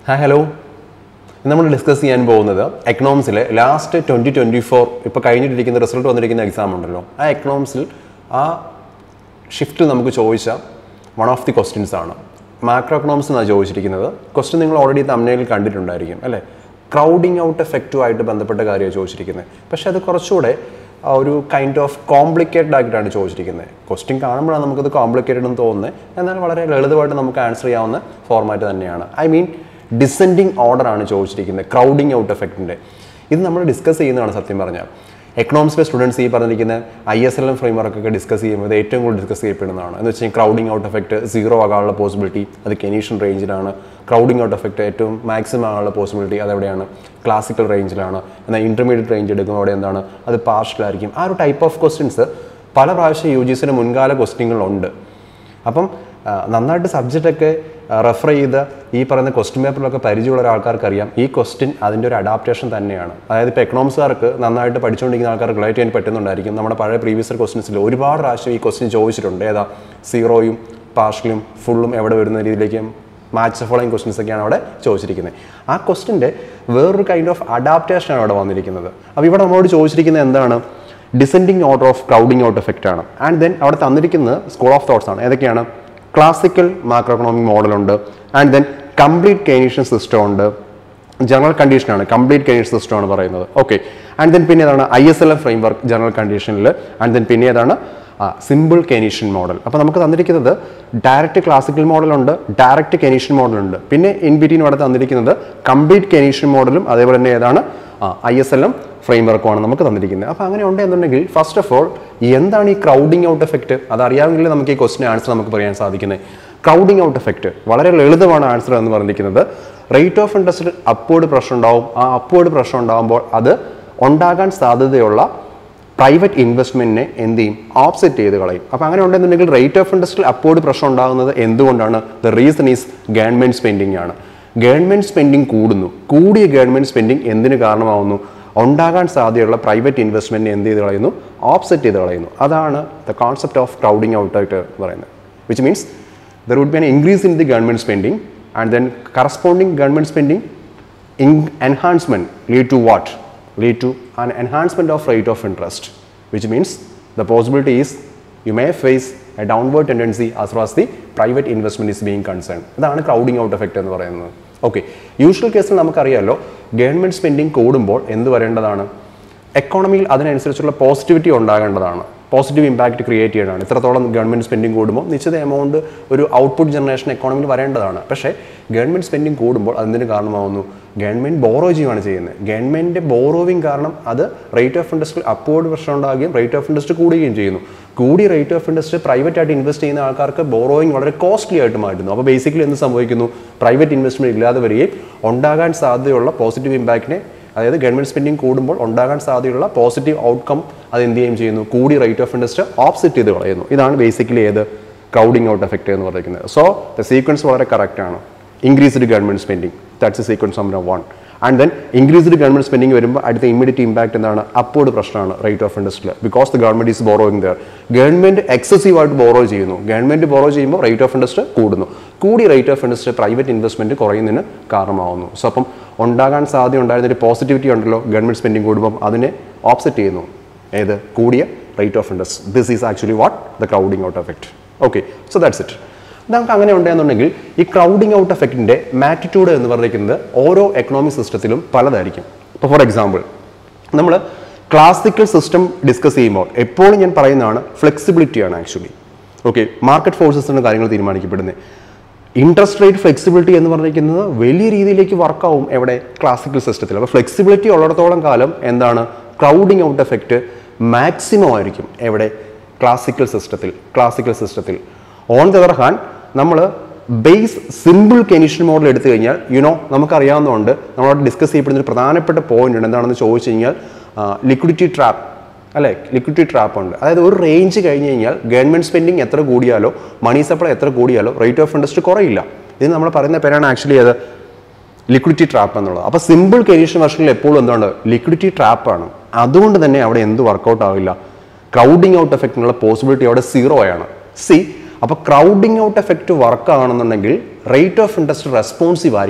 hi hello ഇന്ന് നമ്മൾ discuss ചെയ്യാൻ പോകുന്നത് എക്കണോമിക്സിലെ ലാസ്റ്റ് ട്വൻറ്റി ട്വൻറ്റി ഫോർ ഇപ്പോൾ കഴിഞ്ഞിട്ടിരിക്കുന്ന റിസൾട്ട് വന്നിരിക്കുന്ന എക്സാം ഉണ്ടല്ലോ ആ എക്കണോമിക്സിൽ ആ ഷിഫ്റ്റിൽ നമുക്ക് ചോദിച്ച വൺ ഓഫ് ദി ക്വസ്റ്റ്യൻസ് ആണ് മാക്രോ എക്കണോമിക്സ് എന്നാണ് ചോദിച്ചിരിക്കുന്നത് ക്വസ്റ്റ്യൻ നിങ്ങൾ ഓൾറെഡി തമിഴിൽ കണ്ടിട്ടുണ്ടായിരിക്കും അല്ലേ ക്രൗഡിങ് ഔട്ട് എഫക്റ്റുമായിട്ട് ബന്ധപ്പെട്ട കാര്യമാണ് ചോദിച്ചിരിക്കുന്നത് പക്ഷേ അത് കുറച്ചുകൂടെ ആ ഒരു കൈൻഡ് ഓഫ് കോംപ്ലിക്കേറ്റഡ് ആയിട്ടാണ് ചോദിച്ചിരിക്കുന്നത് ക്വസ്റ്റ്യൻ കാണുമ്പോഴാണ് നമുക്കത് കോംപ്ലിക്കേറ്റഡ് എന്ന് തോന്നുന്നത് എന്നാൽ വളരെ ലളിതമായിട്ട് നമുക്ക് ആൻസർ ചെയ്യാവുന്ന ഫോർമാറ്റ് തന്നെയാണ് ഐ മീൻ ഡിസെൻഡിങ് ഓർഡർ ആണ് ചോദിച്ചിരിക്കുന്നത് ക്രൗഡിങ് ഔട്ട് എഫക്റ്റിൻ്റെ ഇത് നമ്മൾ ഡിസ്കസ് ചെയ്യുന്നതാണ് സത്യം പറഞ്ഞാൽ എക്കണോമിക്സിലെ സ്റ്റുഡൻസ് ഈ പറഞ്ഞിരിക്കുന്ന I S L M framework ഒക്കെ ഡിസ്കസ് ചെയ്യുമ്പോൾ ഇത് ഏറ്റവും കൂടുതൽ ഡിസ്കസ് ചെയ്യപ്പെടുന്നതാണ് എന്ന് വെച്ചാൽ ക്രൗഡിങ് ഔട്ട് എഫക്റ്റ് സീറോ ആകാനുള്ള പോസിബിലിറ്റി അത് കെനീഷ്യൻ റേഞ്ചിലാണ് ക്രൗഡിങ് ഔട്ട് എഫക്റ്റ് ഏറ്റവും മാക്സിമം ആകാനുള്ള പോസിബിലിറ്റി അതെവിടെയാണ് ക്ലാസിക്കൽ റേഞ്ചിലാണ് എന്നാൽ ഇൻ്റർമീഡിയറ്റ് റേഞ്ച് എടുക്കുമ്പോൾ അവിടെ എന്താണ് അത് പാർഷ്യലായിരിക്കും ആ ഒരു ടൈപ്പ് ഓഫ് ക്വസ്റ്റ്യൻസ് പല പ്രാവശ്യം യു ജി സിയുടെ മുൻകാല ക്വസ്റ്റ്യങ്ങളുണ്ട് അപ്പം ആ, നന്നായിട്ട് സബ്ജക്റ്റൊക്കെ റെഫർ ചെയ്ത് ഈ പറയുന്ന ക്വസ്റ്റ്യൻ പേപ്പറിലൊക്കെ പരിചയമുള്ള ഒരാൾക്കാർക്ക് അറിയാം ഈ ക്വസ്റ്റ്യൻ അതിൻ്റെ ഒരു അഡാപ്റ്റേഷൻ തന്നെയാണ് അതായത് ഇപ്പോൾ എക്കണോമിക്സുകാർക്ക് നന്നായിട്ട് പഠിച്ചുകൊണ്ടിരിക്കുന്ന ആൾക്കാർക്ക് റിലേറ്റ് ചെയ്യാൻ പറ്റുന്നുണ്ടായിരിക്കും നമ്മുടെ പഴയ പ്രീവിയസ് ക്വസ്റ്റ്യൻസിൽ ഒരുപാട് പ്രാവശ്യം ഈ ക്വസ്റ്റ്യൻ ചോദിച്ചിട്ടുണ്ട് ഏതാ സീറോയും പാർഷ്യലും ഫുള്ളും എവിടെ വരുന്ന രീതിയിലേക്ക് മാച്ച് ഫോളോയിങ് ക്വസ്റ്റ്യൻസ് ഒക്കെയാണ് അവിടെ ചോദിച്ചിരിക്കുന്നത് ആ ക്വസ്റ്റിൻ്റെ വേറൊരു കൈൻഡ് ഓഫ് അഡാപ്റ്റേഷനാണ് അവിടെ വന്നിരിക്കുന്നത് അപ്പോൾ ഇവിടെ നമ്മളോട് ചോദിച്ചിരിക്കുന്നത് എന്താണ് descending order of crowding out effect ആണ് ആൻഡ് ദെൻ അവിടെ തന്നിരിക്കുന്നത് സ്കൂൾ ഓഫ് തോട്ട്സ് ആണ് ഏതൊക്കെയാണ് ക്ലാസിക്കൽ മാക്രോ എക്കണോമിക് മോഡലുണ്ട് and then complete Keynesian system ഉണ്ട് ജനറൽ കണ്ടീഷനാണ് കംപ്ലീറ്റ് കെനീഷ്യൻ സിസ്റ്റം ആണ് പറയുന്നത് ഓക്കെ ആൻഡ് ദെൻ പിന്നെ ഏതാണ് I S L M framework general കണ്ടീഷനിൽ ആൻഡ് ദെൻ പിന്നെ ഏതാണ് സിമ്പിൾ കെനീഷ്യൻ മോഡൽ അപ്പോൾ നമുക്ക് തന്നിരിക്കുന്നത് ഡയറക്റ്റ് ക്ലാസിക്കൽ മോഡലുണ്ട് ഡയറക്റ്റ് കെനീഷ്യൻ മോഡലുണ്ട് പിന്നെ ഇൻ ബിറ്റ്വീൻ ഇവിടെ തന്നിരിക്കുന്നത് കംപ്ലീറ്റ് കെനീഷ്യൻ മോഡലും അതേപോലെ തന്നെ ഏതാണ് ഐ എസ് എൽ എം ഫ്രെയിം വർക്കുമാണ് നമുക്ക് തന്നിരിക്കുന്നത് അപ്പോൾ അങ്ങനെ ഉണ്ടെന്നുണ്ടെങ്കിൽ ഫസ്റ്റ് ഓഫ് ഓൾ എന്താണ് ഈ ക്രൗഡിങ് ഔട്ട് എഫക്റ്റ് അത് അറിയാമെങ്കിൽ നമുക്ക് ഈ ക്വസ്റ്റിന് ആൻസർ നമുക്ക് പറയാൻ സാധിക്കുന്നത് ക്രൗഡിങ് ഔട്ട് എഫക്റ്റ് വളരെ ലളിതമാണ് ആൻസർ എന്ന് പറഞ്ഞിരിക്കുന്നത് റേറ്റ് ഓഫ് ഇൻട്രസ്റ്റിൽ അപ്വേർഡ് പ്രഷർ ഉണ്ടാവും ആ അപ്വേർഡ് പ്രഷർ ഉണ്ടാകുമ്പോൾ അത് ഉണ്ടാകാൻ സാധ്യതയുള്ള പ്രൈവറ്റ് ഇൻവെസ്റ്റ്മെന്റിനെ എന്ത് ചെയ്യും ഓപ്സെറ്റ് ചെയ്ത് കളയും അപ്പോൾ അങ്ങനെ ഉണ്ടെന്നുണ്ടെങ്കിൽ റേറ്റ് ഓഫ് ഇൻട്രസ്റ്റിൽ അപ്വേർഡ് പ്രഷർ ഉണ്ടാകുന്നത് എന്തുകൊണ്ടാണ് the reason is government spending ആണ് ഗവൺമെന്റ് സ്പെൻഡിങ് കൂടുന്നു കൂടിയ ഗവൺമെന്റ് സ്പെൻഡിങ് എന്തിന് കാരണമാവുന്നു ഉണ്ടാകാൻ സാധ്യതയുള്ള പ്രൈവറ്റ് ഇൻവെസ്റ്റ്മെന്റിനെ എന്ത് ചെയ്ത് കളയുന്നു ഓപ്സെറ്റ് ചെയ്ത് കളയുന്നു അതാണ് the concept of crowding out ആയിട്ട് പറയുന്നത് which means there would be an increase in the government spending and then corresponding government spending in enhancement lead to what lead to an enhancement of rate of interest which means the possibility is you may face a downward tendency as far as the private investment is being concerned ഇതാണ് crowding out effect എന്ന് പറയുന്നത് okay usual കേസിൽ നമുക്കറിയാമല്ലോ government spending കൂടുമ്പോൾ എന്ത് വരേണ്ടതാണ് എക്കോണമിയിൽ അതിനനുസരിച്ചുള്ള പോസിറ്റിവിറ്റി ഉണ്ടാകേണ്ടതാണ് പോസിറ്റീവ് ഇമ്പാക്റ്റ് ക്രിയേറ്റ് ചെയ്യണമാണ് ഇത്രത്തോളം ഗവൺമെൻറ് സ്പെൻഡിങ് കൂടുമ്പോൾ നിശ്ചിത എമൗണ്ട് ഒരു ഔട്ട്പുട്ട് ജനറേഷൻ എക്കോണമിയിൽ വരേണ്ടതാണ് പക്ഷേ ഗവൺമെൻറ് സ്പെൻഡിങ് കൂടുമ്പോൾ അതിന് കാരണമാവുന്നു ഗവൺമെൻറ് ബോറോ ചെയ്യുകയാണ് ചെയ്യുന്നത് ഗവൺമെൻറ് ബോറോവിങ് കാരണം അത് റേറ്റ് ഓഫ് ഇൻട്രസ്റ്റിൽ അപ്വേർഡ് പ്രശ്നം ഉണ്ടാകുകയും റേറ്റ് ഓഫ് ഇൻട്രസ്റ്റ് കൂടുകയും ചെയ്യുന്നു കൂടി റേറ്റ് ഓഫ് ഇൻട്രസ്റ്റ് പ്രൈവറ്റ് ആയിട്ട് ഇൻവെസ്റ്റ് ചെയ്യുന്ന ആൾക്കാർക്ക് ബോറോയിങ് വളരെ കോസ്റ്റ്ലി ആയിട്ട് മാറ്റുന്നു അപ്പോൾ ബേസിക്കലി എന്ത് സംഭവിക്കുന്നു പ്രൈവറ്റ് ഇൻവെസ്റ്റ്മെൻറ്റ് ഇല്ലാതെ വരികയും ഉണ്ടാകാൻ സാധ്യതയുള്ള പോസിറ്റീവ് ഇമ്പാക്റ്റിനെ അതായത് ഗവൺമെന്റ് സ്പെൻഡിങ് കൂടുമ്പോൾ ഉണ്ടാകാൻ സാധ്യതയുള്ള പോസിറ്റീവ് ഔട്ട്കം അത് എന്ത് ചെയ്യുകയും ചെയ്യുന്നു കൂടി റേറ്റ് ഓഫ് ഇൻട്രസ്റ്റ് ഓപ്സെറ്റ് ചെയ്ത് കളയുന്നു ഇതാണ് ബേസിക്കലി ഏത് ക്രൗഡിംഗ് ഔട്ട് എഫക്റ്റ് എന്ന് പറയുന്നത് സോ ദ സീക്വൻസ് വളരെ കറക്റ്റ് ആണ് increased government spending that's a sequence number one and then increased government spending വരുമ്പോൾ അടുത്ത ഇമ്മീഡിയറ്റ് ഇമ്പാക്ട് എന്താണ് അപ്പോർഡ് പ്രശ്നമാണ് റേറ്റ് ഓഫ് ഇൻട്രസ്റ്റിൽ because the government is borrowing there government excessive ആയിട്ട് ബോറോ ചെയ്യുന്നു government borrow ചെയ്യുമ്പോൾ റേറ്റ് ഓഫ് ഇൻട്രസ്റ്റ് കൂടുന്നു കൂടി rate of interest private investment കുറയുന്നതിന് കാരണമാവുന്നു സോ അപ്പം ഉണ്ടാകാൻ സാധ്യത ഉണ്ടായിരുന്ന ഒരു പോസിറ്റിവിറ്റി ഉണ്ടല്ലോ ഗവൺമെന്റ് സ്പെൻഡിങ് കൂടുമ്പോൾ അതിനെ ഓപ്സെറ്റ് ചെയ്യുന്നു ഏത് കൂടിയ rate of interest this is actually what the crowding out effect okay so that's it നമുക്ക് അങ്ങനെ ഉണ്ടെന്നുണ്ടെങ്കിൽ ഈ ക്രൗഡിംഗ് ഔട്ട് എഫക്റ്റിന്റെ മാറ്റിറ്റ്യൂഡ് എന്ന് പറഞ്ഞിരിക്കുന്നത് ഓരോ എക്കണോമിക് സിസ്റ്റത്തിലും പലതായിരിക്കും ഇപ്പോൾ ഫോർ എക്സാമ്പിൾ നമ്മൾ ക്ലാസിക്കൽ സിസ്റ്റം ഡിസ്കസ് ചെയ്യുമ്പോൾ എപ്പോഴും ഞാൻ പറയുന്നതാണ് ഫ്ലെക്സിബിലിറ്റിയാണ് ആക്ച്വലി ഓക്കെ മാർക്കറ്റ് ഫോഴ്സസിൻ്റെ കാര്യങ്ങൾ തീരുമാനിക്കപ്പെടുന്നത് ഇൻട്രസ്റ്റ് റേറ്റ് ഫ്ലെക്സിബിലിറ്റി എന്ന് പറഞ്ഞിരിക്കുന്നത് വലിയ രീതിയിലേക്ക് വർക്കാവും എവിടെ ക്ലാസിക്കൽ സിസ്റ്റത്തിൽ അപ്പോൾ ഫ്ലെക്സിബിലിറ്റി ഉള്ളിടത്തോളം കാലം എന്താണ് ക്രൗഡിംഗ് ഔട്ട് എഫക്റ്റ് മാക്സിമം ആയിരിക്കും എവിടെ ക്ലാസിക്കൽ സിസ്റ്റത്തിൽ ക്ലാസിക്കൽ സിസ്റ്റത്തിൽ ഓൺ ദ അതർ ഹാൻഡ് നമ്മൾ ബേസ് സിമ്പിൾ കെനീഷ്യൻ മോഡൽ എടുത്തു കഴിഞ്ഞാൽ യുനോ നമുക്കറിയാവുന്നതുകൊണ്ട് നമ്മളോട് ഡിസ്കസ് ചെയ്യപ്പെടുന്ന ഒരു പ്രധാനപ്പെട്ട പോയിന്റ് ഉണ്ട് എന്താണെന്ന് ചോദിച്ചു കഴിഞ്ഞാൽ ലിക്വിഡിറ്റി ട്രാപ്പ് അല്ലേ ലിക്വിഡിറ്റി ട്രാപ്പ് ഉണ്ട് അതായത് ഒരു റേഞ്ച് കഴിഞ്ഞ് കഴിഞ്ഞാൽ ഗവൺമെന്റ് സ്പെൻഡിങ് എത്ര കൂടിയാലോ മണി സപ്ലൈ എത്ര കൂടിയാലോ റേറ്റ് ഓഫ് ഇൻട്രസ്റ്റ് കുറയില്ല ഇത് നമ്മൾ പറയുന്ന പേരാണ് ആക്ച്വലി അത് ലിക്വിഡിറ്റി ട്രാപ്പ് എന്നുള്ളത് അപ്പോൾ സിമ്പിൾ കെനീഷ്യൻ വെർഷനിൽ എപ്പോഴും എന്താണ് ലിക്വിഡിറ്റി ട്രാപ്പാണ് അതുകൊണ്ട് തന്നെ അവിടെ എന്ത് വർക്കൗട്ട് ആവില്ല ക്രൗഡിംഗ് ഔട്ട് എഫക്റ്റിനുള്ള പോസിബിലിറ്റി അവിടെ സീറോ ആണ് സി അപ്പോൾ ക്രൗഡിംഗ് ഔട്ട് എഫക്റ്റ് വർക്ക് ആണെന്നുണ്ടെങ്കിൽ റേറ്റ് ഓഫ് ഇൻട്രസ്റ്റ് റെസ്പോൺസീവ് ആയിരിക്കണം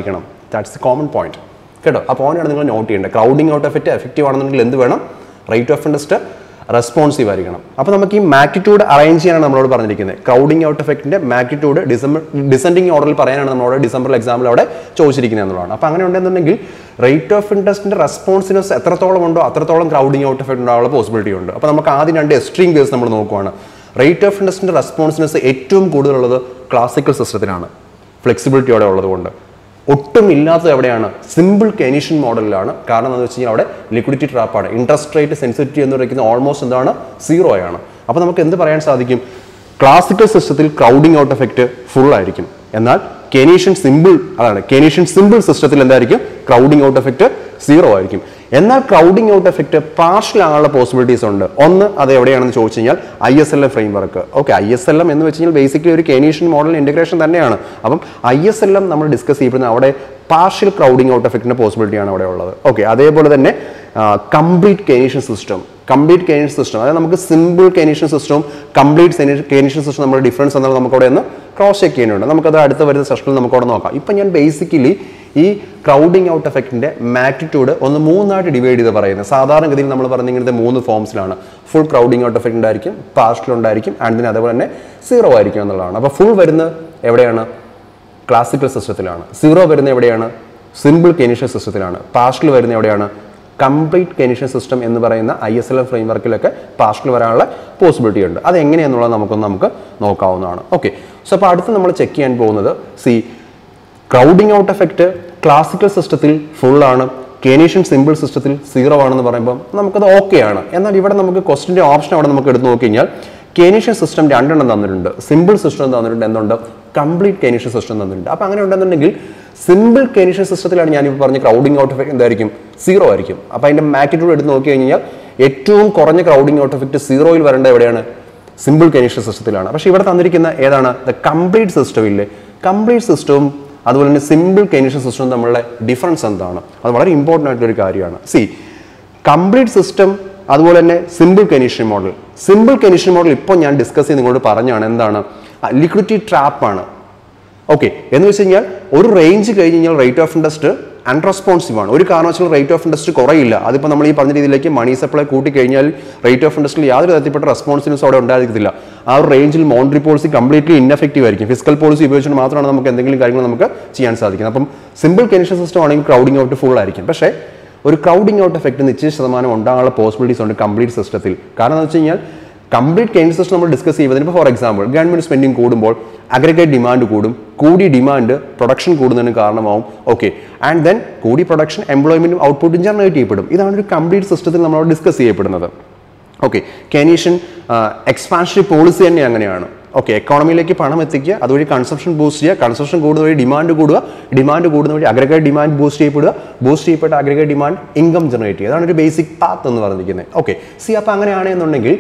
ദാറ്റ്സ് ദി കോമൺ പോയിന്റ് കേട്ടോ ആ പോയിന്റാണ് നിങ്ങൾ നോട്ട് ചെയ്യേണ്ടത് ക്രൗഡിംഗ് ഔട്ട് എഫക്റ്റ് എഫക്റ്റീവ് ആണെന്നുണ്ടെങ്കിൽ എന്ത് വേണം റേറ്റ് ഓഫ് ഇൻട്രസ്റ്റ് റെസ്പോൺസീവ് ആയിരിക്കണം അപ്പോൾ നമുക്ക് ഈ മാഗ്നിറ്റ്യൂഡ് അറേഞ്ച് ചെയ്യാനാണ് നമ്മളോട് പറഞ്ഞിരിക്കുന്നത് ക്രൗഡിംഗ് ഔട്ട് എഫക്റ്റിന്റെ മാഗ്നിറ്റ്യൂഡ് ഡിസംബർ ഡിസെൻഡിങ് ഓർഡറിൽ പറയാനാണ് നമ്മളോട് ഡിസംബർ എക്സാമിൽ അവിടെ ചോദിച്ചിരിക്കുന്നത് എന്നുള്ളതാണ് അപ്പോൾ അങ്ങനെ ഉണ്ടെന്നുണ്ടെങ്കിൽ റേറ്റ് ഓഫ് ഇൻട്രസ്റ്റിന്റെ റെസ്പോൺസിനെസ് എത്രത്തോളം ഉണ്ടോ അത്രത്തോളം ക്രൗഡിംഗ് ഔട്ട് എഫക്റ്റ് ഉണ്ടാകാനുള്ള പോസിബിലിറ്റി ഉണ്ട് അപ്പോൾ നമുക്ക് ആദ്യം രണ്ട് എക്സ്ട്രീം കേസ് നമ്മൾ നോക്കുവാണ് റേറ്റ് ഓഫ് ഇൻട്രസ്റ്റിന്റെ റെസ്പോൺസിനെസ് ഏറ്റവും കൂടുതലുള്ളത് ക്ലാസിക്കൽ സിസ്റ്റത്തിലാണ് ഫ്ലെക്സിബിലിറ്റിയോടെ ഉള്ളതുകൊണ്ട് ഒട്ടും ഇല്ലാത്തത് എവിടെയാണ് സിമ്പിൾ കെനീഷ്യൻ മോഡലിലാണ് കാരണം എന്താണെന്ന് വെച്ച് കഴിഞ്ഞാൽ അവിടെ ലിക്വിഡിറ്റി ട്രാപ്പാണ് ഇൻട്രസ്റ്റ് റേറ്റ് സെൻസിറ്റിവിറ്റി എന്ന് പറയുന്നത് ഓൾമോസ്റ്റ് എന്താണ് സീറോ ആണ് അപ്പോൾ നമുക്ക് എന്ത് പറയാൻ സാധിക്കും ക്ലാസിക്കൽ സിസ്റ്റത്തിൽ ക്രൗഡിംഗ് ഔട്ട് എഫക്റ്റ് ഫുൾ ആയിരിക്കും എന്നാൽ കെനീഷ്യൻ സിമ്പിൾ അതാണ് കെനീഷ്യൻ സിമ്പിൾ സിസ്റ്റത്തിൽ എന്തായിരിക്കും ക്രൗഡിംഗ് ഔട്ട് എഫക്റ്റ് സീറോ ആയിരിക്കും എന്നാൽ ക്രൗഡിംഗ് ഔട്ട് എഫക്റ്റ് പാർഷ്യൽ ആകാനുള്ള പോസിബിലിറ്റീസ് ഉണ്ട് ഒന്ന് അത് എവിടെയാണെന്ന് ചോദിച്ചു കഴിഞ്ഞാൽ I S L M framework okay I S L M എന്ന് വെച്ച് കഴിഞ്ഞാൽ ബേസിക്കലി ഒരു കെനീഷ്യൻ മോഡൽ ഇന്റഗ്രേഷൻ തന്നെയാണ് അപ്പം ഐ എസ് എൽ എം നമ്മൾ ഡിസ്കസ് ചെയ്യപ്പെടുന്ന അവിടെ പാർഷ്യൽ ക്രൗഡിംഗ് ഔട്ട് എഫക്റ്റിന്റെ പോസിബിലിറ്റിയാണ് അവിടെ ഉള്ളത് ഓക്കെ അതേപോലെ തന്നെ complete Keynesian system complete Keynesian system അതായത് നമുക്ക് സിമ്പിൾ കെനീഷ്യൻ സിസ്റ്റവും കംപ്ലീറ്റ് കെനീഷ്യൻ സിസ്റ്റം നമ്മുടെ ഡിഫറൻസ് എന്നാൽ നമുക്ക് അവിടെ ഒന്ന് ക്രോസ് ചെക്ക് ചെയ്യുന്നുണ്ട് നമുക്കത് അടുത്ത വരുന്ന സെഷനിൽ നമുക്ക് അവിടെ നോക്കാം ഇപ്പം ഞാൻ ബേസിക്കലി ഈ ക്രൗഡിംഗ് ഔട്ട് എഫക്റ്റിന്റെ മാഗ്നിറ്റ്യൂഡ് ഒന്ന് മൂന്നായിട്ട് ഡിവൈഡ് ചെയ്ത് പറയുന്നത് സാധാരണഗതിയിൽ നമ്മൾ പറഞ്ഞ ഇങ്ങനത്തെ മൂന്ന് ഫോംസിലാണ് ഫുൾ ക്രൗഡിംഗ് ഔട്ട് എഫക്റ്റ് ഉണ്ടായിരിക്കും പാർഷ്യൽ ഉണ്ടായിരിക്കും ആൻഡ് then അതേപോലെ തന്നെ സീറോ ആയിരിക്കും എന്നുള്ളതാണ് അപ്പോൾ ഫുൾ വരുന്നത് എവിടെയാണ് ക്ലാസിക്കൽ സിസ്റ്റത്തിലാണ് സീറോ വരുന്നത് എവിടെയാണ് സിമ്പിൾ കെനീഷ്യൻ സിസ്റ്റത്തിലാണ് പാർഷ്യൽ വരുന്നത് എവിടെയാണ് കംപ്ലീറ്റ് കെനീഷ്യൻ സിസ്റ്റം എന്ന് പറയുന്ന ഐ എസ് എൽ എം ഫ്രെയിം വർക്കിലൊക്കെ പാർഷ്യൽ വരാനുള്ള പോസിബിലിറ്റി ഉണ്ട് അത് എങ്ങനെയാണെന്നുള്ളത് നമുക്കൊന്ന് നമുക്ക് നോക്കാവുന്നതാണ് ഓക്കെ സോ അപ്പോൾ അടുത്ത് നമ്മൾ ചെക്ക് ചെയ്യാൻ പോകുന്നത് see crowding out effect classical സിസ്റ്റത്തിൽ ഫുൾ ആണ് കെനീഷ്യൻ സിമ്പിൾ സിസ്റ്റത്തിൽ സീറോ ആണെന്ന് പറയുമ്പോൾ നമുക്കത് ഓക്കെ ആണ് എന്നാൽ ഇവിടെ നമുക്ക് ക്വസ്റ്റിന്റെ ഓപ്ഷൻ അവിടെ നമുക്ക് എടുത്ത് നോക്കി കഴിഞ്ഞാൽ കെനീഷ്യൻ സിസ്റ്റം രണ്ടെണ്ണം തന്നിട്ടുണ്ട് സിമ്പിൾ സിസ്റ്റം തന്നിട്ടുണ്ട് എന്തുണ്ട് കംപ്ലീറ്റ് കെനീഷ്യൻ സിസ്റ്റം തന്നിട്ടുണ്ട് അപ്പോൾ അങ്ങനെ ഉണ്ടെന്നുണ്ടെങ്കിൽ സിമ്പിൾ കെനീഷ്യൻ സിസ്റ്റത്തിലാണ് ഞാനിപ്പോൾ പറഞ്ഞ ക്രൗഡിംഗ് ഔട്ട് എഫക്റ്റ് എന്തായിരിക്കും സീറോ ആയിരിക്കും അപ്പോൾ അതിന്റെ മാഗ്നിറ്റ്യൂഡ് എടുത്ത് നോക്കി കഴിഞ്ഞാൽ ഏറ്റവും കുറഞ്ഞ ക്രൗഡിംഗ് ഔട്ട് എഫക്റ്റ് സീറോയിൽ വരേണ്ട എവിടെയാണ് സിമ്പിൾ കെനീഷ്യൻ സിസ്റ്റത്തിലാണ് പക്ഷേ ഇവിടെ തന്നിരിക്കുന്ന ഏതാണ് ദ കംപ്ലീറ്റ് സിസ്റ്റം ഇല്ലേ കംപ്ലീറ്റ് സിസ്റ്റവും അതുപോലെ തന്നെ സിമ്പിൾ കെനീഷ്യൻ സിസ്റ്റവും തമ്മിലുള്ള ഡിഫറൻസ് എന്താണ് അത് വളരെ ഇമ്പോർട്ടൻ്റ് ആയിട്ടുള്ള ഒരു കാര്യമാണ് സി കംപ്ലീറ്റ് സിസ്റ്റം അതുപോലെ തന്നെ simple Keynesian model simple Keynesian model ഇപ്പോൾ ഞാൻ ഡിസ്കസ് ചെയ്ത് നിങ്ങളോട് പറഞ്ഞാണ് എന്താണ് ലിക്വിഡിറ്റി ട്രാപ്പാണ് ഓക്കെ എന്ന് വെച്ച് കഴിഞ്ഞാൽ ഒരു റേഞ്ച് കഴിഞ്ഞ് കഴിഞ്ഞാൽ റേറ്റ് ഓഫ് ഇൻട്രസ്റ്റ് അൺറെസ്പോൺസീവ് ആണ് ഒരു കാരണവശാലും റേറ്റ് ഓഫ് ഇൻട്രസ്റ്റ് കുറയില്ല അതിപ്പോൾ നമ്മൾ ഈ പറഞ്ഞ രീതിയിലേക്ക് മണി സപ്ലൈ കൂട്ടി കഴിഞ്ഞാൽ റേറ്റ് ഓഫ് ഇൻട്രസ്റ്റിൽ യാതൊരു തരത്തിൽപ്പെട്ട റെസ്പോൺസിനെസ് അവിടെ ഉണ്ടായിരിക്കത്തില്ല ആ ഒരു റേഞ്ചിൽ മോണിറ്ററി പോളിസി കംപ്ലീറ്റ്ലി ഇൻഎഫക്റ്റീവ് ആയിരിക്കും ഫിസിക്കൽ പോളിസി ഉപയോഗിച്ചുകൊണ്ട് മാത്രമാണ് നമുക്ക് എന്തെങ്കിലും കാര്യങ്ങൾ നമുക്ക് ചെയ്യാൻ സാധിക്കുന്നത് അപ്പം സിമ്പിൾ കെനിഷൻ സിസ്റ്റം ആണെങ്കിൽ ക്രൗഡിംഗ് ഔട്ട് ഫുൾ ആയിരിക്കും പക്ഷേ ഒരു ക്രൗഡിംഗ് ഔട്ട് എഫക്റ്റ് നിശ്ചിത ശതമാനം ഉണ്ടാകാനുള്ള പോസിബിലിറ്റീസ് ഉണ്ട് കംപ്ലീറ്റ് സിസ്റ്റത്തിൽ കാരണം എന്ന് വെച്ച് കഴിഞ്ഞാൽ കംപ്ലീറ്റ് കെയിൻ സിസ്റ്റം നമ്മൾ ഡിസ്കസ് ചെയ്യുന്നതിന് ഇപ്പോൾ ഫോർ എക്സാമ്പിൾ ഗവൺമെന്റ് സ്പെൻഡിങ് കൂടുമ്പോൾ അഗ്രഗേറ്റ് ഡിമാൻഡ് കൂടും കൂടി ഡിമാൻഡ് പ്രൊഡക്ഷൻ കൂടുന്നതിന് കാരണമാവും ഓക്കെ ആൻഡ് ദെൻ കൂടി പ്രൊഡക്ഷൻ എംപ്ലോയ്മെന്റും ഔട്ട്പുട്ടും ജനറേറ്റ് ചെയ്യപ്പെടും ഇതാണ് ഒരു കംപ്ലീറ്റ് സിസ്റ്റത്തിൽ നമ്മൾ ഡിസ്കസ് ചെയ്യപ്പെടുന്നത് ഓക്കെ കെനീഷ്യൻ എക്സ്പാൻഷണറി പോളിസി തന്നെ അങ്ങനെയാണ് ഓക്കെ എക്കോണമിയിലേക്ക് പണം എത്തിക്കുക അതുവഴി കൺസംഷൻ ബൂസ്റ്റ് ചെയ്യുക കൺസംഷൻ കൂടുന്ന വഴി ഡിമാൻഡ് കൂടുക ഡിമാൻഡ് കൂടുന്ന വഴി അഗ്രഗേറ്റ് ഡിമാൻഡ് ബൂസ്റ്റ് ചെയ്യപ്പെടുക ബൂസ്റ്റ് ചെയ്യപ്പെട്ട അഗ്രഗേറ്റ് ഡിമാൻഡ് ഇൻകം ജനറേറ്റ് ചെയ്യുക അതാണ് ഒരു ബേസിക് പാത്ത് എന്ന് പറഞ്ഞിരിക്കുന്നത് ഓക്കെ സി അപ്പോൾ അങ്ങനെയാണെന്നുണ്ടെങ്കിൽ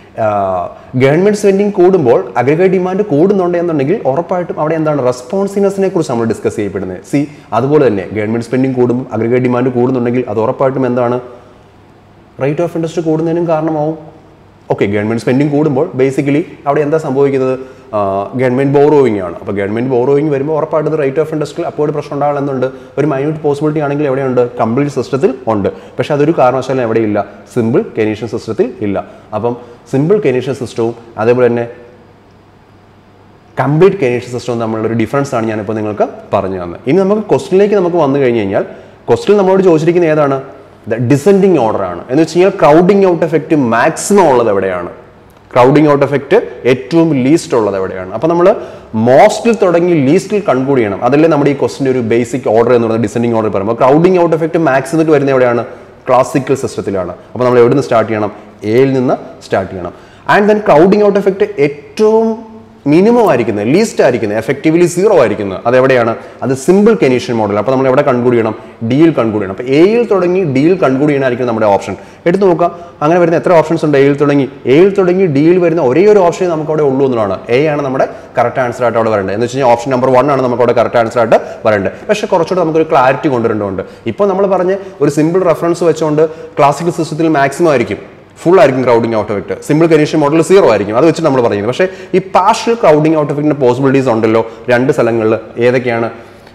ഗവൺമെന്റ് സ്പെൻഡിങ് കൂടുമ്പോൾ അഗ്രഗേറ്റ് ഡിമാൻഡ് കൂടുന്നുണ്ട് എന്നുണ്ടെങ്കിൽ ഉറപ്പായിട്ടും അവിടെ എന്താണ് റെസ്പോൺസിനെസിനെ കുറിച്ച് നമ്മൾ ഡിസ്കസ് ചെയ്യപ്പെടുന്നത് സി അതുപോലെ തന്നെ ഗവൺമെന്റ് സ്പെൻഡിങ് കൂടുമ്പോൾ അഗ്രഗേറ്റ് ഡിമാൻഡ് കൂടുന്നുണ്ടെങ്കിൽ അത് ഉറപ്പായിട്ടും എന്താണ് റേറ്റ് ഓഫ് ഇൻട്രസ്റ്റ് കൂടുന്നതിനും കാരണമാവും ഓക്കെ ഗവൺമെന്റ് സ്പെൻഡിങ് കൂടുമ്പോൾ ബേസിക്കലി അവിടെ എന്താ സംഭവിക്കുന്നത് ഗവൺമെന്റ് ബോറോയിങ് ആണ് അപ്പോൾ ഗവൺമെന്റ് ബോറോയിങ് വരുമ്പോൾ ഉറപ്പായിട്ടും റേറ്റ് ഓഫ് ഇൻട്രസ്റ്റിൽ അപ്പോൾ ഒരു പ്രശ്നം ഉണ്ടാകണമെന്നുണ്ട് ഒരു മൈന്യൂട്ട് പോസിബിലിറ്റി ആണെങ്കിൽ എവിടെയുണ്ട് കംപ്ലീറ്റ് സിസ്റ്റത്തിൽ ഉണ്ട് പക്ഷെ അതൊരു കാരണവശാലും എവിടെയില്ല സിമ്പിൾ കെനീഷ്യൻ സിസ്റ്റത്തിൽ ഇല്ല അപ്പം സിമ്പിൾ കെനീഷ്യൻ സിസ്റ്റവും അതേപോലെ തന്നെ കംപ്ലീറ്റ് കെനീഷ്യൻ സിസ്റ്റവും തമ്മിലുള്ള ഒരു ഡിഫറൻസ് ആണ് ഞാനിപ്പോൾ നിങ്ങൾക്ക് പറഞ്ഞു തന്നത് ഇനി നമുക്ക് ക്വസ്റ്റിനിലേക്ക് നമുക്ക് വന്നു കഴിഞ്ഞ് കഴിഞ്ഞാൽ ക്വസ്റ്റിൽ നമ്മളോട് ചോദിച്ചിരിക്കുന്നത് ഏതാണ് ഡിസെൻഡിങ് ഓർഡർ ആണ് എന്ന് വെച്ച് കഴിഞ്ഞാൽ ക്രൗഡിംഗ് ഔട്ട് എഫക്റ്റ് മാക്സിമം ഉള്ളത് എവിടെയാണ് ക്രൗഡിംഗ് ഔട്ട് എഫക്റ്റ് ഏറ്റവും ലീസ്റ്റ് ഉള്ളത് എവിടെയാണ് അപ്പോൾ നമ്മൾ മോസ്റ്റിൽ തുടങ്ങി ലീസ്റ്റിൽ കൺക്ലൂഡ് ചെയ്യണം അതല്ലേ നമ്മുടെ ഈ ക്വസ്റ്റിൻ്റെ ഒരു ബേസിക് ഓർഡർ എന്ന് പറയുന്നത് ഡിസെൻഡിങ് ഓർഡർ പറയുമ്പോൾ ക്രൗഡിംഗ് ഔട്ട് എഫക്റ്റ് മാക്സിമത്തിൽ വരുന്നത് എവിടെയാണ് ക്ലാസിക്കൽ സിസ്റ്റത്തിലാണ് അപ്പോൾ നമ്മൾ എവിടെ നിന്ന് സ്റ്റാർട്ട് ചെയ്യണം എയിൽ നിന്ന് സ്റ്റാർട്ട് ചെയ്യണം and then crowding out effect ഏറ്റവും മിനിമം ആയിരിക്കുന്നത് ലീസ്റ്റ് ആയിരിക്കുന്നത് എഫക്റ്റീവ്ലി സീറോ ആയിരിക്കുന്നത് അതെവിടെയാണ് അത് സിമ്പിൾ കെനീഷ്യൻ മോഡൽ അപ്പോൾ നമ്മൾ എവിടെ കൺക്ലൂഡ് ചെയ്യണം ഡിയിൽ കൺക്ലൂഡ് ചെയ്യണം അപ്പോൾ എയിൽ തുടങ്ങി ഡിയിൽ കൺക്ലൂഡ് ചെയ്യണമായിരിക്കും നമ്മുടെ ഓപ്ഷൻ എടുത്തു നോക്കാം അങ്ങനെ വരുന്ന എത്ര ഓപ്ഷൻസ് ഉണ്ട് എയിൽ തുടങ്ങി എയിൽ തുടങ്ങി ഡിയിൽ വരുന്ന ഒരേ ഒരു ഓപ്ഷൻ നമുക്ക് അവിടെ ഉള്ളൂ എന്നുള്ളതാണ് എ ആണ് നമ്മുടെ കറക്റ്റ് ആൻസർ ആയിട്ട് അവിടെ വരേണ്ടത് എന്ന് വെച്ച് കഴിഞ്ഞാൽ ഓപ്ഷൻ നമ്പർ വൺ ആണ് നമുക്ക് അവിടെ കറക്റ്റ് ആൻസർ ആയിട്ട് വരേണ്ടത് പക്ഷേ കുറച്ചുകൂടെ നമുക്കൊരു ക്ലാരിറ്റി കൊണ്ടുവരേണ്ടതുണ്ട് ഇപ്പോൾ നമ്മൾ പറഞ്ഞ് ഒരു സിമ്പിൾ റെഫറൻസ് വെച്ചുകൊണ്ട് ക്ലാസിക്കൽ സിസ്റ്റത്തിൽ മാക്സിമം ആയിരിക്കും ഫുൾ ആയിരിക്കും crowding out effect simple Keynesian model zero ആയിരിക്കും അത് വെച്ച് നമ്മൾ പറയുന്നത് പക്ഷേ ഈ പാർഷ്യൽ ക്രൗഡിംഗ് ഔട്ട് എഫക്റ്റിന്റെ പോസിബിലിറ്റീസ് ഉണ്ടല്ലോ രണ്ട് സ്ഥലങ്ങളിൽ ഏതൊക്കെയാണ്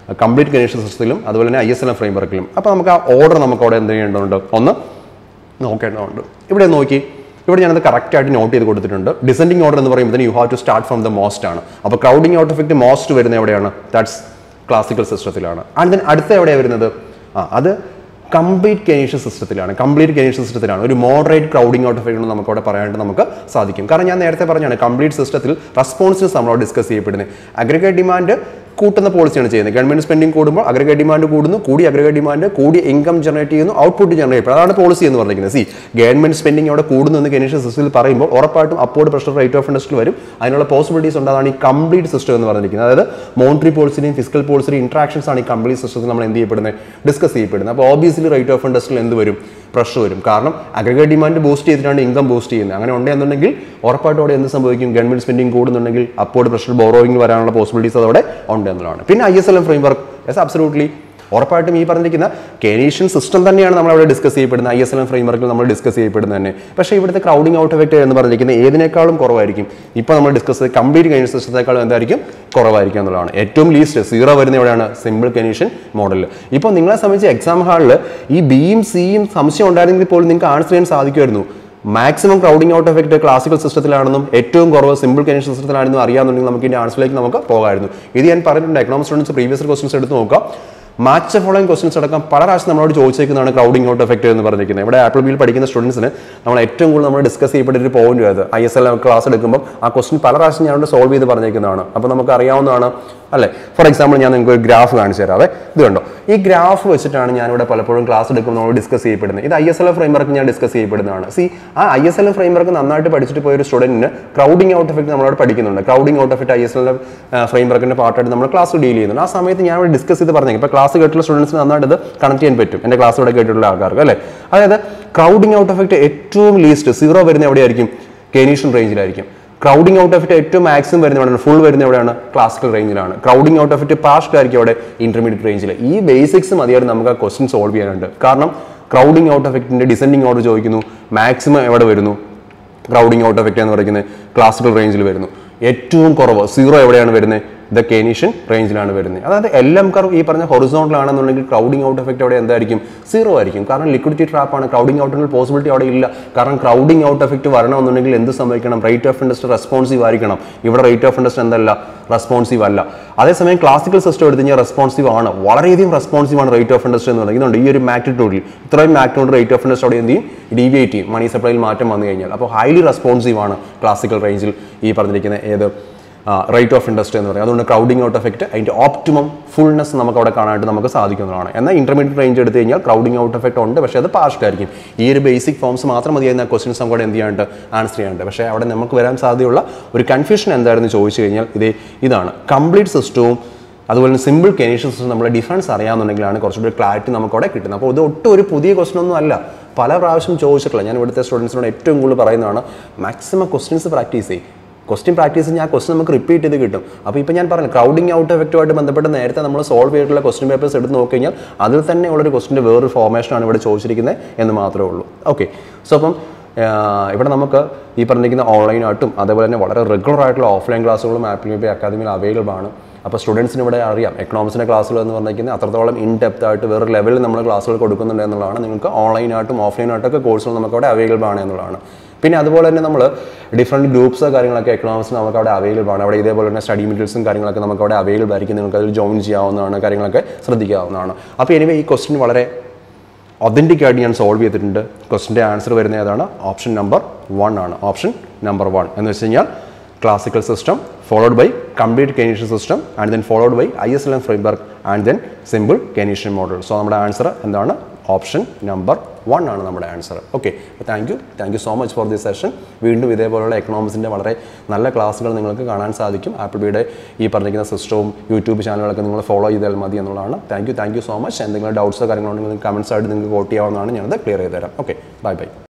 കംപ്ലീറ്റ് കനീഷൻ സിസ്റ്റത്തിലും അതുപോലെ തന്നെ ഐ എസ് എൽ എം ഫ്രെയിം വർക്കിലും അപ്പോൾ നമുക്ക് ആ ഓർഡർ നമുക്ക് അവിടെ എന്ത് ചെയ്യേണ്ടതുണ്ട് ഒന്ന് നോക്കേണ്ടതുണ്ട് ഇവിടെ നോക്കി ഇവിടെ ഞാനത് കറക്റ്റായിട്ട് നോട്ട് ചെയ്ത് കൊടുത്തിട്ടുണ്ട് ഡിസെൻഡിങ് ഓർഡർ എന്ന് പറയുമ്പോൾ you have to start from the most ആണ് അപ്പോൾ ക്രൗഡിങ് ഔട്ട് എഫക്റ്റ് മോസ്റ്റ് വരുന്നത് എവിടെയാണ് ദാറ്റ്സ് ക്ലാസിക്കൽ സിസ്റ്റത്തിലാണ് ആൻഡ് ദെൻ അടുത്ത എവിടെയാണ് വരുന്നത് ആ അത് കംപ്ലീറ്റ് കനീഷൻ സിസ്റ്റത്തിലാണ് കംപ്ലീറ്റ് കനീഷൻ സിസ്റ്റത്തിലാണ് ഒരു മോഡറേറ്റ് ക്രൗഡിങ് ഔട്ട് എഫക്റ്റ് നമുക്ക് അവിടെ പറയാനായിട്ട് നമുക്ക് സാധിക്കും കാരണം ഞാൻ നേരത്തെ പറഞ്ഞാണ് കംപ്ലീറ്റ് സിസ്റ്റത്തിൽ റെസ്പോൺസസ് നമ്മളോട് ഡിസ്കസ് ചെയ്യപ്പെടുന്നത് അഗ്രിഗേറ്റ് ഡിമാൻഡ് കൂട്ടുന്ന പോളിസിയാണ് ചെയ്യുന്നത് ഗവൺമെന്റ് സ്പെൻഡിങ് കൂടുമ്പോൾ അഗ്രഗേറ്റ് ഡിമാൻഡ് കൂടുന്നു കൂടി അഗ്രഗേറ്റ് ഡിമാൻഡ് കൂടി ഇൻകം ജനറേറ്റ് ചെയ്യുന്നു ഔട്ട്പുട്ട് ജനറേറ്റ് ചെയ്യും അതാണ് പോളിസി എന്ന് പറഞ്ഞിരിക്കുന്നത് സി ഗവൺമെന്റ് സ്പെൻഡിങ് അവിടെ കൂടുന്നു എന്ന് കനീഷൻ സിസ്റ്റത്തിൽ പറയുമ്പോൾ ഉറപ്പായിട്ടും upward pressure rate of interest വരും അതിനുള്ള പോസിബിലിറ്റീസ് ഉണ്ട് അതാണ് ഈ കംപ്ലീറ്റ് സിസ്റ്റം എന്ന് പറഞ്ഞിരിക്കുന്നത് അതായത് മോണിറ്ററി പോളിസിയും ഫിസിക്കൽ പോളിസിയും ഇന്ററാക്ഷൻസ് ആണ് ഈ കംപ്ലീറ്റ് സിസ്റ്റത്തിൽ നമ്മൾ എന്ത് ചെയ്യപ്പെടുന്നത് ഡിസ്കസ് ചെയ്യപ്പെടുന്നത് അപ്പോൾ ഓബിയസ്ലി റേറ്റ് ഓഫ് ഇൻട്രസ്റ്റിൽ എന്ത് വരും പ്രഷർ വരും കാരണം അഗ്രഗേറ്റ് ഡിമാൻഡ് ബൂസ്റ്റ് ചെയ്തിട്ടാണ് ഇൻകം ബൂസ്റ്റ് ചെയ്യുന്നത് അങ്ങനെ ഉണ്ടെന്നുണ്ടെങ്കിൽ ഉറപ്പായിട്ടും അവിടെ എന്ത് സംഭവിക്കും ഗവൺമെന്റ് സ്പെൻഡിങ് കൂടുന്നുണ്ടെങ്കിൽ അപ്പോർഡ് പ്രഷർ ബോറോയിങ് വരാനുള്ള പോസിബിലിറ്റീസ് അതോടെ ഉണ്ട് എന്നുള്ളതാണ് പിന്നെ I S L M framework yes absolutely ഉറപ്പായിട്ടും ഈ പറഞ്ഞിരിക്കുന്ന കെനീഷ്യൻ സിസ്റ്റം തന്നെയാണ് നമ്മൾ അവിടെ ഡിസ്കസ് ചെയ്യപ്പെടുന്നത് ഐ എസ് എൽ എം ഫ്രെയിം വർക്കിൽ നമ്മൾ ഡിസ്കസ് ചെയ്യപ്പെടുന്നത് തന്നെ പക്ഷേ ഇവിടുത്തെ ക്രൗഡിംഗ് ഔട്ട് എഫക്റ്റ് എന്ന് പറഞ്ഞിരിക്കുന്നത് ഏതിനേക്കാളും കുറവായിരിക്കും ഇപ്പോൾ നമ്മൾ ഡിസ്കസ് ചെയ്ത് കംപ്ലീറ്റ് കനീഷ്യൻ സിസ്റ്റത്തെക്കാളും എന്തായിരിക്കും കുറവായിരിക്കും എന്നുള്ളതാണ് ഏറ്റവും ലീസ്റ്റ് സീറോ വരുന്ന എവിടെയാണ് സിമ്പിൾ കനീഷ്യൻ മോഡലിൽ ഇപ്പോൾ നിങ്ങളെ സംബന്ധിച്ച് എക്സാം ഹാളിൽ ഈ ബിയും സിയും സംശയം ഉണ്ടായിരുന്നെങ്കിൽ പോലും നിങ്ങൾക്ക് ആൻസർ ചെയ്യാൻ സാധിക്കുമായിരുന്നു maximum crowding out effect classical സിസ്റ്റത്തിലാണെന്നും ഏറ്റവും കുറവ് സിമ്പിൾ കനീഷൻ സിസ്റ്റത്തിലാണെന്നും അറിയാമെന്നുണ്ടെങ്കിൽ നമുക്ക് ഇതിന്റെ ആൻസറിലേക്ക് നമുക്ക് പോകാമായിരുന്നു ഇത് ഞാൻ പറഞ്ഞിട്ടുണ്ട് എക്കണോമിക് സ്റ്റുഡൻസ് പ്രീവിയസ് ക്വസ്റ്റൻസ് എടുത്ത് നോക്കാം മാച്ച് ഫോളോയിങ് ക്വസ്റ്റൻസ് അടക്കം പല പ്രാവശ്യം നമ്മളോട് ചോദിച്ചേക്കുന്നതാണ് ക്രൗഡിംഗ് ഔട്ട് എഫക്റ്റ് എന്ന് പറഞ്ഞിരിക്കുന്നത് ഇവിടെ ആപ്പിൾ ബിയിൽ പഠിക്കുന്ന സ്റ്റുഡൻസിന് നമ്മൾ ഏറ്റവും കൂടുതൽ നമ്മൾ ഡിസ്കസ് ചെയ്യപ്പെട്ട ഒരു പോയിന്റ് അത് ഐ എസ് എൽ ക്ലാസ് എടുക്കുമ്പോൾ ആ ക്വസ്റ്റൻ പല പ്രാവശ്യം ഞാൻ സോൾവ് ചെയ്ത് പറഞ്ഞേക്കുന്നതാണ് അപ്പോൾ നമുക്ക് അറിയാവുന്നതാണ് അല്ലേ ഫോർ എക്സാമ്പിൾ ഞാൻ നിങ്ങൾക്ക് ഒരു ഗ്രാഫ് കാണിച്ചു തരാവേ ഇത് കണ്ടോ ഈ ഗ്രാഫ് വെച്ചിട്ടാണ് ഞാനിവിടെ പലപ്പോഴും ക്ലാസ് എടുക്കുമ്പോൾ നമ്മൾ ഡിസ്കസ് ചെയ്യപ്പെടുന്നത് ഇത് I S L framework ഞാൻ ഡിസ്കസ് ചെയ്യപ്പെടുന്നതാണ് സി ആ I S L framework നന്നായിട്ട് പഠിച്ചിട്ട് പോയ ഒരു സ്റ്റുഡന്റിന് ക്രൗഡിംഗ് ഔട്ട് എഫക്റ്റ് നമ്മളോട് പഠിക്കുന്നുണ്ട് crowding out effect I S L ഫ്രെയിം വർക്കിന്റെ പാർട്ടായിട്ട് നമ്മൾ ക്ലാസ് ഡീൽ ചെയ്യുന്നുണ്ട് ആ സമയത്ത് ഞാൻ ഇവിടെ ഡിസ്കസ് ചെയ്ത് പറഞ്ഞു ഇപ്പോൾ ക്ലാസ് കേട്ടുള്ള സ്റ്റുഡൻസിന് നന്നായിട്ട് ഇത് കണക്ട് ചെയ്യാൻ പറ്റും എൻ്റെ ക്ലാസ് ഇവിടെ കേട്ടിട്ടുള്ള ആൾക്കാർക്ക് അല്ലേ അതായത് ക്രൗഡിംഗ് ഔട്ട് എഫക്റ്റ് ഏറ്റവും ലീസ്റ്റ് സീറോ വരുന്ന എവിടെയായിരിക്കും കെനീഷ്യൻ റേഞ്ചിലായിരിക്കും ക്രൗഡിംഗ് ഔട്ട് എഫക്റ്റ് ഏറ്റവും മാക്സിമം വരുന്ന എവിടെയാണ് ഫുൾ വരുന്ന എവിടെയാണ് ക്ലാസിക്കൽ റേഞ്ചിലാണ് ക്രൗഡിംഗ് ഔട്ട് എഫക്റ്റ് പാസ്റ്റ് ആയിരിക്കും അവിടെ ഇന്റർമീഡിയറ്റ് റേഞ്ചിൽ ഈ ബേസിക്സ് മതിയായിട്ട് നമുക്ക് ആ ക്വസ്റ്റ്യൻ സോൾവ് ചെയ്യാനുണ്ട് കാരണം ക്രൗഡിംഗ് ഔട്ട് എഫക്റ്റിന്റെ ഡിസെൻഡിങ് ഓർഡർ ചോദിക്കുന്നു മാക്സിമം എവിടെ വരുന്നു ക്രൗഡിംഗ് ഔട്ട് എഫക്റ്റ് എന്ന് പറയുന്നത് ക്ലാസിക്കൽ റേഞ്ചിൽ വരുന്നു ഏറ്റവും കുറവ് സീറോ എവിടെയാണ് വരുന്നത് ദ കെനീഷ്യൻ റേഞ്ചിലാണ് വരുന്നത് അതായത് എല്ലാം കർവ് ഈ പറഞ്ഞ ഹൊറിസോണ്ടലാണെന്നുണ്ടെങ്കിൽ ക്രൗഡിംഗ് ഔട്ട് എഫക്റ്റ് അവിടെ എന്തായിരിക്കും സീറോ ആയിരിക്കും കാരണം ലിക്വിഡിറ്റി ട്രാപ്പാണ് ക്രൗഡിംഗ് ഔട്ടിനുള്ള പോസിബിലിറ്റി അവിടെ ഇല്ല കാരണം ക്രൗഡിംഗ് ഔട്ട് എഫക്റ്റ് വരണമെന്നുണ്ടെങ്കിൽ എന്ത് സംഭവിക്കണം റേറ്റ് ഓഫ് ഇൻട്രസ്റ്റ് റെസ്പോൺസീവ് ആയിരിക്കണം ഇവിടെ റേറ്റ് ഓഫ് ഇൻട്രസ്റ്റ് എന്തല്ല റെസ്പോൺസീവ് അല്ല അതേസമയം ക്ലാസിക്കൽ സിസ്റ്റം എടുത്ത് കഴിഞ്ഞാൽ റെസ്പോൺസീവ് ആണ് വളരെയധികം റെസ്പോൺസീവ് ആണ് റേറ്റ് ഓഫ് ഇൻട്രസ്റ്റ് എന്ന് പറയുന്നത് ഇതുണ്ട് ഈ ഒരു മാഗ്നിറ്റ്യൂഡിൽ ഇത്രയും മാഗ്നിറ്റ്യൂഡ് റേറ്റ് ഓഫ് ഇൻട്രസ്റ്റ് അവിടെ എന്ത് ചെയ്യും ഡീവിയേറ്റ് ചെയ്യും മണി സപ്ലൈയിൽ മാറ്റം വന്നു കഴിഞ്ഞാൽ അപ്പോൾ ഹൈലി റെസ്പോൺസീവ് ആണ് ക്ലാസിക്കൽ റേഞ്ചിൽ ഈ പറഞ്ഞിരിക്കുന്ന ഏത് റേറ്റ് ഓഫ് ഇൻട്രസ്റ്റ് എന്ന് പറയും അതുകൊണ്ട് ക്രൗഡിംഗ് ഔട്ട് എഫക്റ്റ് അതിൻ്റെ ഓപ്റ്റിമം ഫുൾനെസ് നമുക്ക് അവിടെ കാണാനായിട്ട് നമുക്ക് സാധിക്കുന്നതാണ് എന്നാൽ ഇന്റർമീഡിയറ്റ് റേഞ്ച് എടുത്തു കഴിഞ്ഞാൽ ക്രൗഡിംഗ് ഔട്ട് എഫക്റ്റ് ഉണ്ട് പക്ഷേ അത് പാസ്റ്റ് ആയിരിക്കും ഈ ഒരു ബേസിക് ഫോംസ് മാത്രം മതിയായിരുന്ന ക്വസ്റ്റ്യൻസ് നമുക്ക് അവിടെ എന്ത് ചെയ്യാണ്ട് ആൻസർ ചെയ്യാണ്ട് പക്ഷേ അവിടെ നമുക്ക് വരാൻ സാധ്യതയുള്ള ഒരു കൺഫ്യൂഷൻ എന്തായിരുന്നു ചോദിച്ചു കഴിഞ്ഞാൽ ഇതേ ഇതാണ് കംപ്ലീറ്റ് സിസ്റ്റവും അതുപോലെ തന്നെ സിമ്പിൾ കനീഷൻ സിസ്റ്റം നമ്മുടെ ഡിഫറൻസ് അറിയാമെന്നുണ്ടെങ്കിലാണ് കുറച്ചുകൂടി ക്ലാരിറ്റി നമുക്ക് അവിടെ കിട്ടുന്നത് അപ്പോൾ ഇത് ഒട്ടും ഒരു പുതിയ ക്വസ്റ്റൻ ഒന്നും അല്ല പല പ്രാവശ്യം ചോദിച്ചിട്ടില്ല ഞാൻ ഇവിടുത്തെ സ്റ്റുഡൻസിനോട് ഏറ്റവും കൂടുതൽ പറയുന്നതാണ് മാക്സിമം ക്വസ്റ്റ്യൻസ് പ്രാക്ടീസ് ചെയ്യും ക്വസ്റ്റ്യൻ പ്രാക്ടീസ് ഞാൻ ക്വസ്റ്റ്യൻ നമുക്ക് റിപ്പീറ്റ് ചെയ്ത് കിട്ടും അപ്പോൾ ഇപ്പോൾ ഞാൻ പറഞ്ഞു ക്രൗഡിംഗ് ഔട്ട് എഫക്റ്റുമായിട്ട് ബന്ധപ്പെട്ട് നേരത്തെ നമ്മൾ സോൾവ് ചെയ്തിട്ടുള്ള ക്വസ്റ്റ്യൻ പേപ്പേഴ്സ് എടുത്ത് നോക്കിക്കഴിഞ്ഞാൽ അതിൽ തന്നെ ഉള്ളൊരു ക്വസ്റ്റിൻ്റെ വേറൊരു ഫോർമേഷനാണ് ഇവിടെ ചോദിച്ചിരിക്കുന്നത് എന്ന് മാത്രമേ ഉള്ളൂ ഓക്കെ സോ അപ്പം ആഹ് ഇവിടെ നമുക്ക് ഈ പറഞ്ഞിരിക്കുന്ന ഓൺലൈനായിട്ടും അതേപോലെ തന്നെ വളരെ റെഗുലർ ആയിട്ടുള്ള ഓഫ്ലൈൻ ക്ലാസ്സുകളും ആപ്പിൾ ബി അക്കാദമിയിൽ അവൈലബിൾ ആണ് അപ്പോൾ സ്റ്റുഡൻസിന് ഇവിടെ അറിയാം എക്കണോമിക്സിൻ്റെ ക്ലാസ്സുകൾ എന്ന് പറഞ്ഞിരിക്കുന്നത് അത്രത്തോളം ഇൻ ഡെപ്ത് ആയിട്ട് വേറെ ലെവലിൽ നമ്മൾ ക്ലാസ്സുകൾ കൊടുക്കുന്നുണ്ട് എന്നുള്ളതാണ് നിങ്ങൾക്ക് ഓൺലൈനായിട്ടും ഓഫ്ലൈനായിട്ടൊക്കെ കോഴ്സുകൾ നമുക്ക് അവിടെ അവൈലബിൾ ആണ് എന്നുള്ളതാണ് പിന്നെ അതുപോലെ തന്നെ നമ്മൾ ഡിഫറെൻറ്റ് ഗ്രൂപ്പ്സ് കാര്യങ്ങളൊക്കെ എക്കണോമിക്സ് നമുക്ക് അവിടെ അവൈലബിൾ ആണ് അവിടെ ഇതേപോലെ തന്നെ സ്റ്റഡി മെറ്റീരിയൽസും കാര്യങ്ങളൊക്കെ നമുക്ക് അവിടെ അവൈലബിൾ ആയിരിക്കും നിങ്ങൾക്ക് അതിൽ ജോയിൻ ചെയ്യാവുന്നതാണ് കാര്യങ്ങളൊക്കെ ശ്രദ്ധിക്കാവുന്നതാണ് അപ്പോൾ എനിവേ ഈ ക്വസ്റ്റ്യൻ വളരെ ഒതൻറ്റിക് ആയിട്ട് ഞാൻ സോൾവ് ചെയ്തിട്ടുണ്ട് ക്വസ്റ്റിൻ്റെ ആൻസർ വരുന്നത് ഏതാണ് ഓപ്ഷൻ നമ്പർ വൺ ആണ് ഓപ്ഷൻ നമ്പർ വൺ എന്ന് വെച്ച് കഴിഞ്ഞാൽ classical system followed by complete Keynesian system and then followed by I S L M framework and then simple Keynesian model so നമ്മുടെ ആൻസർ എന്താണ് option number one ആണ് നമ്മുടെ answer okay thank you thank you so much for this session വീണ്ടും ഇതേപോലുള്ള എക്കണോമിക്സിൻ്റെ വളരെ നല്ല ക്ലാസ്സുകൾ നിങ്ങൾക്ക് കാണാൻ സാധിക്കും ആപ്പിൾ ബിയുടെ ഈ പറഞ്ഞിരിക്കുന്ന സിസ്റ്റവും യൂട്യൂബ് ചാനലുകളൊക്കെ നിങ്ങൾ ഫോളോ ചെയ്താൽ മതി എന്നുള്ളതാണ് thank you thank you so much എന്തെങ്കിലും ഡൗട്ട്സോ കാര്യങ്ങളോ ഉണ്ടെങ്കിൽ കമൻസ് ആയിട്ട് നിങ്ങൾക്ക് വോട്ട് ചെയ്യാവുന്നതാണ് ഞാനത് ക്ലിയർ ചെയ്ത് തരാം ഓക്കെ ബൈ ബൈ